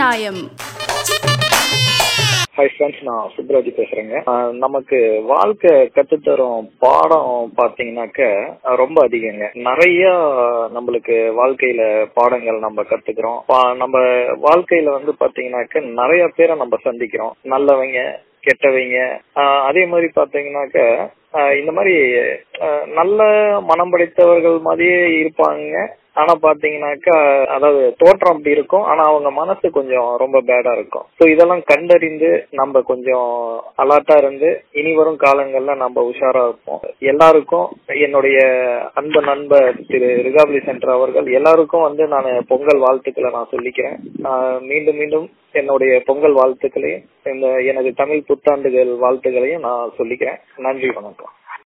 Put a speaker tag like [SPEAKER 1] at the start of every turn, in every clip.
[SPEAKER 1] நியாயம்
[SPEAKER 2] hi friends நான் சுப்ராஜ் பேசுறேங்க ஆஹ் நமக்கு வாழ்க்கை கத்துத்தரும் பாடம் பாத்தீங்கன்னாக்க ஆஹ் ரொம்ப அதிகங்க நிறைய நம்மளுக்கு வாழ்க்கையில பாடங்கள் நம்ம கத்துக்கிறோம் பா- நம்ம வாழ்க்கையில வந்து பாத்தீங்கன்னாக்க நிறைய பேரை நம்ம சந்திக்கிறோம் நல்லவங்க கெட்டவங்க ஆஹ் அதே மாதிரி பாத்தீங்கன்னாக்க ஆஹ் இந்த மாதிரி ஆஹ் நல்ல மனம் படைத்தவர்கள் மாதிரியே இருப்பாங்க ஆனா பாத்தீங்கன்னாக்கா அதாவது தோற்றம் அப்படி இருக்கும் ஆனா அவங்க மனசு கொஞ்சம் ரொம்ப பேடா இருக்கும் சோ இதெல்லாம் கண்டறிந்து நம்ம கொஞ்சம் அலர்ட்டா இருந்து இனி வரும் காலங்கள்ல நம்ம உஷாரா இருப்போம் எல்லாருக்கும் என்னுடைய அன்பு நண்பர் திரு ரிகாபலி சென்டர் அவர்கள் எல்லாருக்கும் வந்து நான் பொங்கல் வாழ்த்துக்களை நான் சொல்லிக்கிறேன் ஆஹ் மீண்டும் மீண்டும் என்னுடைய பொங்கல் வாழ்த்துக்களையும் இந்த எனது தமிழ் புத்தாண்டுகள் வாழ்த்துக்களையும் நான் சொல்லிக்கிறேன் நன்றி வணக்கம்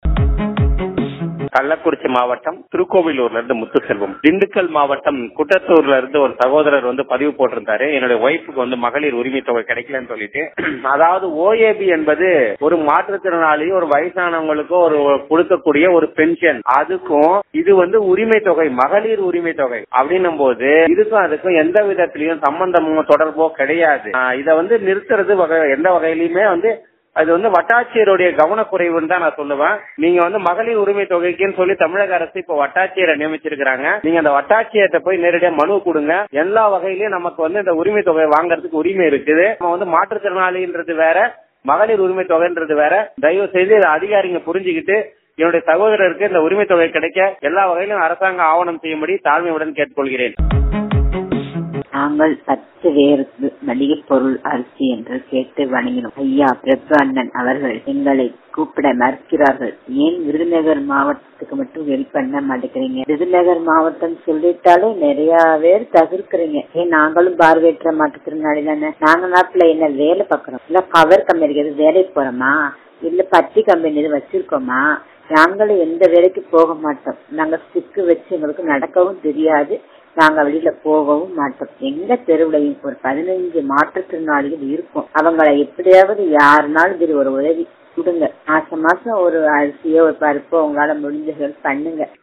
[SPEAKER 3] கள்ளக்குறிச்சி மாவட்டம் திருக்கோவிலூர்ல இருந்து முத்துசெல்வம் திண்டுக்கல் மாவட்டம் குட்டத்தூர்ல இருந்து ஒரு சகோதரர் வந்து பதிவு போட்டிருந்தாரு என்னுடைய ஒய்ஃபுக்கு வந்து மகளிர் உரிமை தொகை கிடைக்கலன்னு சொல்லிட்டு அதாவது ஓஏபி என்பது ஒரு மாற்றுத்திறனாளி ஒரு வயசானவங்களுக்கும் ஒரு கொடுக்கக்கூடிய ஒரு பென்ஷன் அதுக்கும் இது வந்து உரிமை தொகை மகளிர் உரிமை தொகை அப்படின்னும் போது இதுக்கும் அதுக்கும் எந்த விதத்திலையும் சம்பந்தமோ தொடர்போ கிடையாது ஆஹ் இதை வந்து நிறுத்துறது வகை எந்த வகையிலுமே வந்து அது வந்து வட்டாட்சியருடைய கவனக்குறைவுன்னு தான் நான் சொல்லுவேன் நீங்க வந்து மகளிர் உரிமை தொகைக்குன்னு சொல்லி தமிழக அரசு இப்ப வட்டாட்சியரை நியமிச்சிருக்கிறாங்க நீங்க அந்த வட்டாட்சியர்கிட்ட போய் நேரடியா மனு கொடுங்க எல்லா வகையிலயும் நமக்கு வந்து இந்த உரிமை தொகை வாங்குறதுக்கு உரிமை இருக்குது நம்ம வந்து மாற்றுத்திறனாளின்றது வேற மகளிர் உரிமை தொகைன்றது வேற தயவு செய்து இதை அதிகாரிங்க புரிஞ்சுக்கிட்டு என்னுடைய சகோதரருக்கு இந்த உரிமை தொகை கிடைக்க எல்லா வகையிலும் அரசாங்க ஆவணம் செய்யும்படி தாழ்மையுடன் கேட்டுக்கொள்கிறேன்
[SPEAKER 4] நாங்கள் பத்து பேருக்கு மளிகை பொருள் அரிசி என்று கேட்டு வணங்கினோம் ஐயா பிரபு அண்ணன் அவர்கள் எங்களை கூப்பிட மறுக்கிறார்கள் ஏன் விருதுநகர் மாவட்டத்துக்கு மட்டும் ஹெல்ப் பண்ண மாட்டேங்கிறீங்க விருதுநகர் மாவட்டம் சொல்லிட்டாலே நிறைய பேர் தவிர்க்கிறீங்க ஏன் நாங்களும் பார்வையற்ற மாற்றுத்திறனாளி தானே நாங்க நாட்டுல என்ன வேலை பாக்குறோம் இல்ல கவர் கம்பெனிக்கு எதுவும் வேலைக்கு போறோமா இல்ல பத்தி கம்பெனி எதுவும் வச்சிருக்கோமா நாங்களும் எந்த வேலைக்கு போக மாட்டோம் நாங்க ஸ்டிக்கு வச்சு எங்களுக்கு நடக்கவும் தெரியாது நாங்க வெளியில போகவும் மாட்டோம் எங்க தெருவுலையும் ஒரு பதினைஞ்சு மாற்றுத்திறனாளிகள் இருக்கும் அவங்களை எப்படியாவது யாருனாலும் சரி ஒரு உதவி கொடுங்க மாசம் மாசம் ஒரு அரிசியோ ஒரு பருப்போ உங்களால முடிஞ்ச ஹெல்ப் பண்ணுங்க